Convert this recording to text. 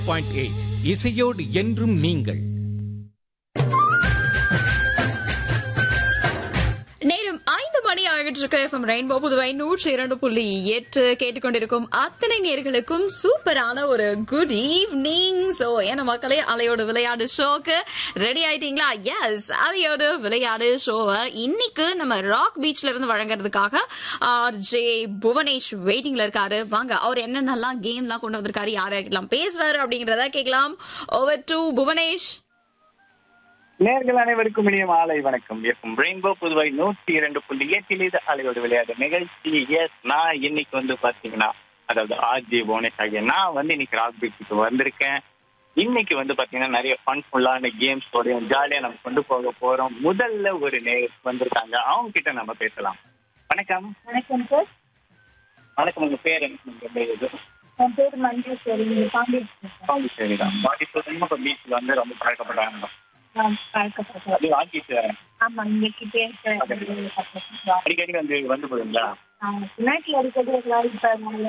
Point eight இசையோடு என்றும் நீங்கள் நேரம் ஐந்து மணி ஆகிட்டு இருக்க எஃப்எம் ரெயின்போ புதுவை நூற்றி இரண்டு புள்ளி எட்டு கேட்டுக்கொண்டிருக்கும் அத்தனை நேர்களுக்கும் சூப்பரான ஒரு குட் ஈவினிங் சோ என்ன மக்களே அலையோடு விளையாடு ஷோக்கு ரெடி ஆயிட்டீங்களா எஸ் அலையோடு விளையாடு ஷோவை இன்னைக்கு நம்ம ராக் பீச்ல இருந்து வழங்குறதுக்காக ஆர் ஜே புவனேஷ் வெயிட்டிங்ல இருக்காரு வாங்க அவர் என்னென்னலாம் கேம்லாம் கொண்டு வந்திருக்காரு யார் யார்கிட்டலாம் பேசுறாரு அப்படிங்கறத கேட்கலாம் ஓவர் டு புவனேஷ் நேர்கள் அனைவருக்கும் இனிய மாலை வணக்கம் இருக்கும் ரெயின்போ புதுவை நூற்றி இரண்டு புள்ளி எட்டில் இது அலையோடு விளையாடு நிகழ்ச்சி எஸ் நான் இன்னைக்கு வந்து பாத்தீங்கன்னா அதாவது ஆர்ஜி புவனேஷ் ஆகிய நான் வந்து இன்னைக்கு ராக் பீச்சுக்கு வந்திருக்கேன் இன்னைக்கு வந்து பாத்தீங்கன்னா நிறைய ஃபன்ஃபுல்லான கேம்ஸ் ஓடையும் ஜாலியா நம்ம கொண்டு போக போறோம் முதல்ல ஒரு நேர் வந்திருக்காங்க அவங்க கிட்ட நம்ம பேசலாம் வணக்கம் வணக்கம் சார் வணக்கம் உங்க பேர் என்ன உங்க பேர் எது? என் பேர் மஞ்சேஸ்வரி பாண்டியன் சரிதான் பாடி இப்போ பீச்ல வந்து ரொம்ப பழக்கப்பட்டாங்க நான் பழக்கப்பட்டேன் அது ஆக்கிட்டு ஆமா இன்னைக்கு பேச அடிக்கடி வந்து வந்து போதுங்களா பின்னாடி அடிக்கடி எல்லாரும் இப்ப